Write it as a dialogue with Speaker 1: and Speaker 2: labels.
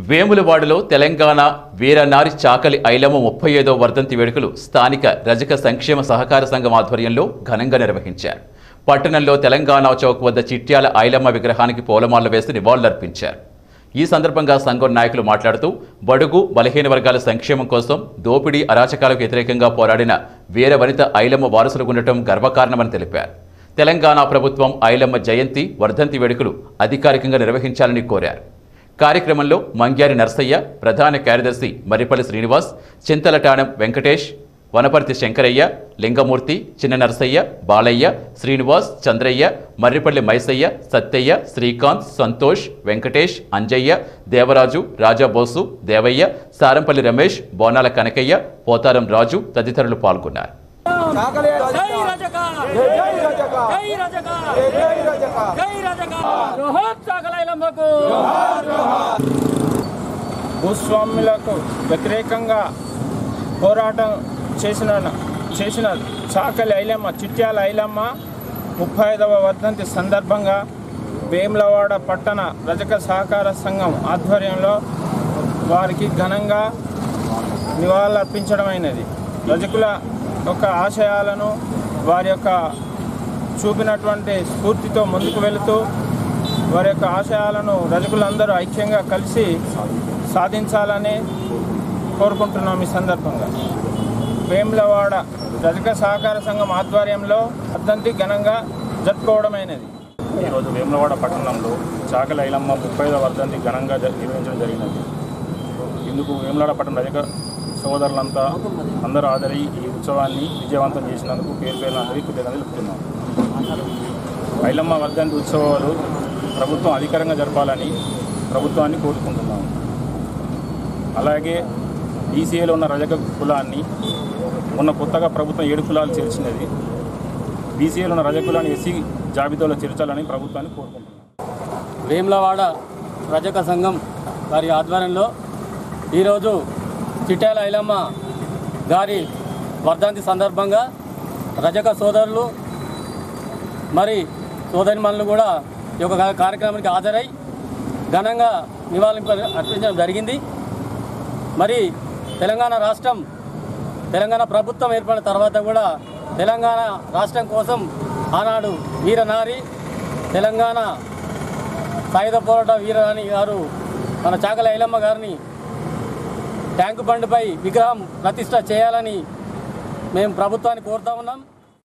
Speaker 1: వేములవాడలో తెలంగాణ వీరనారి చాకలి ఐలమ్మ ముప్పై ఐదో వర్ధంతి వేడుకలు స్థానిక రజక సంక్షేమ సహకార సంఘం ఆధ్వర్యంలో ఘనంగా నిర్వహించారు పట్టణంలో తెలంగాణ చౌక్ వద్ద చిట్యాల ఐలమ్మ విగ్రహానికి పూలమాలలు వేసి నివాళులర్పించారు ఈ సందర్భంగా సంఘం నాయకులు మాట్లాడుతూ బడుగు బలహీన వర్గాల సంక్షేమం కోసం దోపిడీ అరాచకాలకు వ్యతిరేకంగా పోరాడిన వీర వనిత ఐలమ్మ వారసులుగా ఉండటం గర్వకారణమని తెలిపారు తెలంగాణ ప్రభుత్వం ఐలమ్మ జయంతి వర్ధంతి వేడుకలు అధికారికంగా నిర్వహించాలని కోరారు కార్యక్రమంలో మంగ్యారి నర్సయ్య ప్రధాన కార్యదర్శి మర్రిపల్లి శ్రీనివాస్ చింతలటాణం వెంకటేష్ వనపర్తి శంకరయ్య లింగమూర్తి చిన్న నర్సయ్య బాలయ్య శ్రీనివాస్ చంద్రయ్య మర్రిపల్లి మైసయ్య సత్తయ్య శ్రీకాంత్ సంతోష్ వెంకటేష్ అంజయ్య దేవరాజు రాజాబోసు దేవయ్య సారంపల్లి రమేష్ బోనాల కనకయ్య పోతారం రాజు తదితరులు పాల్గొన్నారు
Speaker 2: జై రజక జై రజక జై రజక జై రజక జై రజక జోహార్ చాకలైలమ్మకు
Speaker 3: భూస్వాములకు వ్యతిరేకంగా పోరాటం చేసిన చేసిన చాకలి ఐలమ్మ చిట్యాల ఐలమ్మ ముప్పై ఐదవ వర్ధంతి సందర్భంగా వేములవాడ పట్టణ రజక సహకార సంఘం ఆధ్వర్యంలో వారికి ఘనంగా నివాళులర్పించడమైనది రజకుల యొక్క ఆశయాలను వారి యొక్క చూపినటువంటి స్ఫూర్తితో ముందుకు వెళుతూ వారి యొక్క ఆశయాలను రజకులందరూ ఐక్యంగా కలిసి సాధించాలని కోరుకుంటున్నాం ఈ సందర్భంగా వేములవాడ రజక సహకార సంఘం ఆధ్వర్యంలో వర్ధంతి ఘనంగా జరుపుకోవడమైనది
Speaker 4: ఈరోజు వేములవాడ పట్టణంలో చాకలి ఐలమ్మ ముప్పై ఐదవ వర్ధంతి ఘనంగా జ- నిర్వహించడం జరిగినది ఇందుకు వేములవాడ పట్టణ రజక సోదరులంతా అందరూ ఆదరి ఈ ఉత్సవాన్ని విజయవంతం చేసినందుకు పేరు పేరు అందరికీ కృతజ్ఞతలు చెప్తున్నాం ఐలమ్మ వర్ధంతి ఉత్సవాలు ప్రభుత్వం అధికారంగా జరపాలని ప్రభుత్వాన్ని కోరుకుంటున్నాం అలాగే ఈసీఏలో ఉన్న రజక కులాన్ని మొన్న కొత్తగా ప్రభుత్వం ఏడు కులాలు చేర్చినది బీసీఏలో ఉన్న రజకులాన్ని ఎస్సీ జాబితాలో చేర్చాలని ప్రభుత్వాన్ని కోరుకుంటున్నాం
Speaker 2: వేములవాడ రజక సంఘం వారి ఆధ్వర్యంలో ఈరోజు చిట్యాల ఐలమ్మ గారి వర్ధంతి సందర్భంగా రజక సోదరులు మరి సోదరిమణులు కూడా ఈ యొక్క కార్యక్రమానికి హాజరై ఘనంగా నివాళులు అర్పించడం జరిగింది మరి తెలంగాణ రాష్ట్రం తెలంగాణ ప్రభుత్వం ఏర్పడిన తర్వాత కూడా తెలంగాణ రాష్ట్రం కోసం ఆనాడు వీరనారి తెలంగాణ సాయుధ పోరాట వీరరాణి గారు మన చాకల ఐలమ్మ గారిని ట్యాంకు బండ్పై విగ్రహం ప్రతిష్ట చేయాలని మేము ప్రభుత్వాన్ని కోరుతా ఉన్నాం